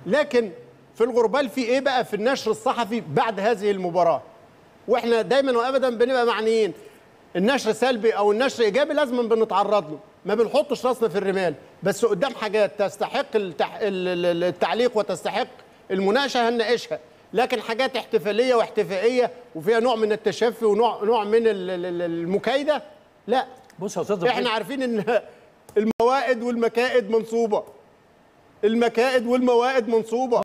لكن في الغربال في ايه بقى في النشر الصحفي بعد هذه المباراه واحنا دايما وابدا بنبقى معنيين النشر سلبي او النشر ايجابي لازم بنتعرض له ما بنحطش راسنا في الرمال بس قدام حاجات تستحق التح... ال- ال- التعليق وتستحق المناقشه هنناقشها لكن حاجات احتفاليه واحتفائيه وفيها نوع من التشفي ونوع نوع من ال- ال- ال- المكايده لا بص يا استاذ احنا عارفين ان الموائد والمكائد منصوبه المكائد والموائد منصوبه